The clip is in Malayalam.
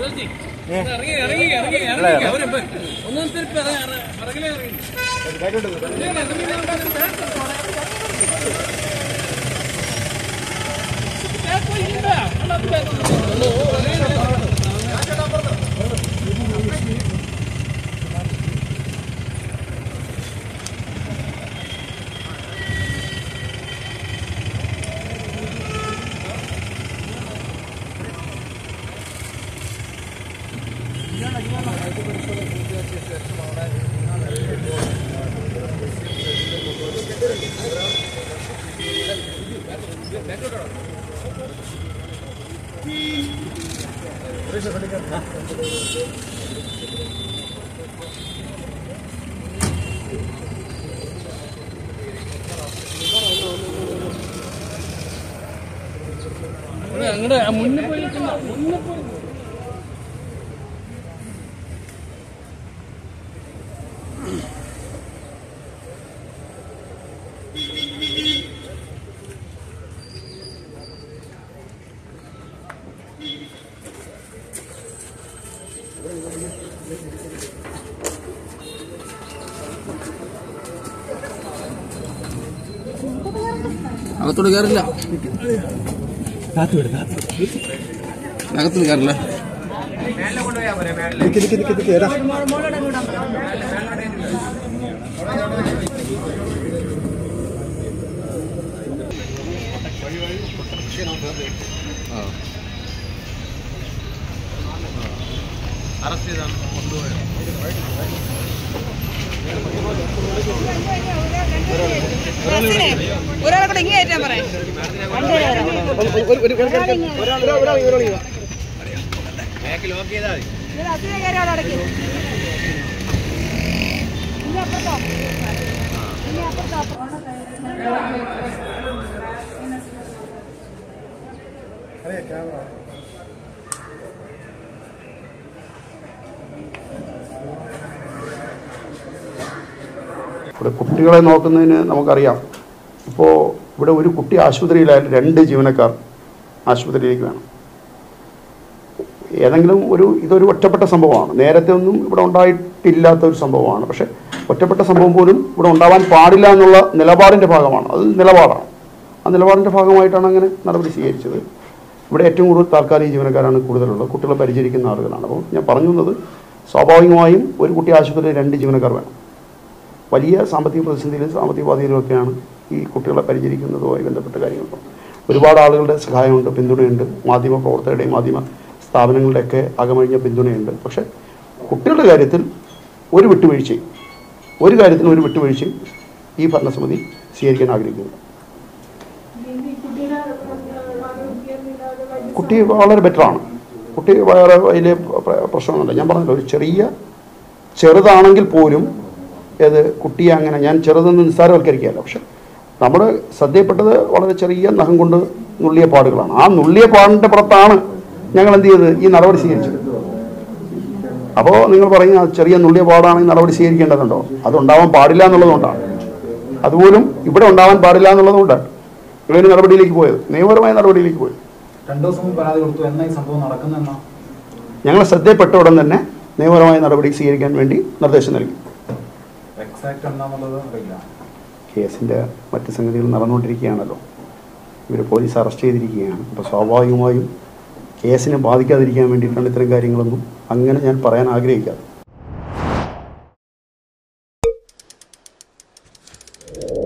ഇറങ്ങി ഇറങ്ങി ഇറങ്ങി ഇറങ്ങി അവരിപ്പോ ഒന്നും തിരിപ്പ് ഇറങ്ങിലേ ഇറങ്ങി അങ്ങടെ മുന്നേ പോയി നിൽക്കണ്ട. മുന്നേ പോയി അകത്തോട് കയറില്ല അകത്തോട് കയറില്ല ഒരാളെ കൂടെ ഇങ്ങനെ കയറ്റാൻ പറയാം ഇവിടെ കുട്ടികളെ നോക്കുന്നതിന് നമുക്കറിയാം ഇപ്പോൾ ഇവിടെ ഒരു കുട്ടി ആശുപത്രിയിലായാലും രണ്ട് ജീവനക്കാർ ആശുപത്രിയിലേക്ക് വേണം ഏതെങ്കിലും ഒരു ഇതൊരു ഒറ്റപ്പെട്ട സംഭവമാണ് നേരത്തെ ഒന്നും ഇവിടെ ഉണ്ടായിട്ടില്ലാത്ത ഒരു സംഭവമാണ് പക്ഷേ ഒറ്റപ്പെട്ട സംഭവം പോലും ഇവിടെ ഉണ്ടാവാൻ പാടില്ല എന്നുള്ള നിലപാടിൻ്റെ ഭാഗമാണ് അത് നിലപാടാണ് ആ നിലപാടിൻ്റെ ഭാഗമായിട്ടാണ് അങ്ങനെ നടപടി സ്വീകരിച്ചത് ഇവിടെ ഏറ്റവും കൂടുതൽ താൽക്കാലിക ജീവനക്കാരാണ് കൂടുതലുള്ളത് കുട്ടികളെ പരിചരിക്കുന്ന ആളുകളാണ് അപ്പോൾ ഞാൻ പറഞ്ഞു വന്നത് സ്വാഭാവികമായും ഒരു കുട്ടി ആശുപത്രിയിൽ രണ്ട് ജീവനക്കാർ വേണം വലിയ സാമ്പത്തിക പ്രതിസന്ധിയിലും സാമ്പത്തിക ബാധ്യതയിലുമൊക്കെയാണ് ഈ കുട്ടികളെ പരിചരിക്കുന്നതുമായി ബന്ധപ്പെട്ട കാര്യങ്ങൾ ഒരുപാട് ആളുകളുടെ സഹായമുണ്ട് പിന്തുണയുണ്ട് മാധ്യമ പ്രവർത്തകരുടെയും മാധ്യമ സ്ഥാപനങ്ങളുടെയൊക്കെ അകമഴിഞ്ഞ പിന്തുണയുണ്ട് പക്ഷേ കുട്ടികളുടെ കാര്യത്തിൽ ഒരു വിട്ടുവീഴ്ചയും ഒരു കാര്യത്തിനും ഒരു വിട്ടുവീഴ്ചയും ഈ ഭരണസമിതി സ്വീകരിക്കാൻ ആഗ്രഹിക്കുന്നു കുട്ടി വളരെ ബെറ്ററാണ് കുട്ടി വേറെ വലിയ പ്ര- പ്രശ്നമൊന്നുമില്ല ഞാൻ പറഞ്ഞല്ലോ ഒരു ചെറിയ ചെറുതാണെങ്കിൽ പോലും ഏത് കുട്ടിയെ അങ്ങനെ ഞാൻ ചെറുതെന്ന് നിസ്സാരവൽക്കരിക്കുകയല്ല പക്ഷെ നമ്മൾ ശ്രദ്ധയപ്പെട്ടത് വളരെ ചെറിയ നഖം കൊണ്ട് നുള്ളിയ പാടുകളാണ് ആ നുള്ളിയ പാടിൻ്റെ പുറത്താണ് ഞങ്ങൾ എന്ത് ചെയ്തത് ഈ നടപടി സ്വീകരിച്ചത് അപ്പോൾ നിങ്ങൾ പറയുന്ന ആ ചെറിയ നുള്ളിയ പാടാണ് ഈ നടപടി സ്വീകരിക്കേണ്ടതുണ്ടോ അതുണ്ടാവാൻ പാടില്ല എന്നുള്ളതുകൊണ്ടാണ് അതുപോലും ഇവിടെ ഉണ്ടാവാൻ പാടില്ല എന്നുള്ളതുകൊണ്ടാണ് ഇവര് നടപടിയിലേക്ക് പോയത് നിയമപരമായ നടപടിയിലേക്ക് പോയത് രണ്ടു ദിവസം മുമ്പ് പരാതി കൊടുത്തു എന്നാ ഈ സംഭവം നടക്കുന്നെന്നാ ഞങ്ങൾ ശ്രദ്ധയപ്പെട്ട ഉടൻ തന്നെ നിയമപരമായ നടപടി സ്വീകരിക്കാൻ വേണ്ടി നിർദ്ദേശം നൽകി എക്സാക്ട് എന്നാന്നുള്ളത് അറിയില്ല കേസിൻ്റെ മറ്റ് സംഗതികൾ നടന്നുകൊണ്ടിരിക്കുകയാണല്ലോ ഇവർ പോലീസ് അറസ്റ്റ് ചെയ്തിരിക്കുകയാണ് അപ്പോൾ സ്വാഭാവികമായും കേസിനെ ബാധിക്കാതിരിക്കാൻ വേണ്ടിയിട്ടാണ് ഇത്തരം കാര്യങ്ങളൊന്നും അങ്ങനെ ഞാൻ പറയാൻ ആഗ്രഹിക്കാതെ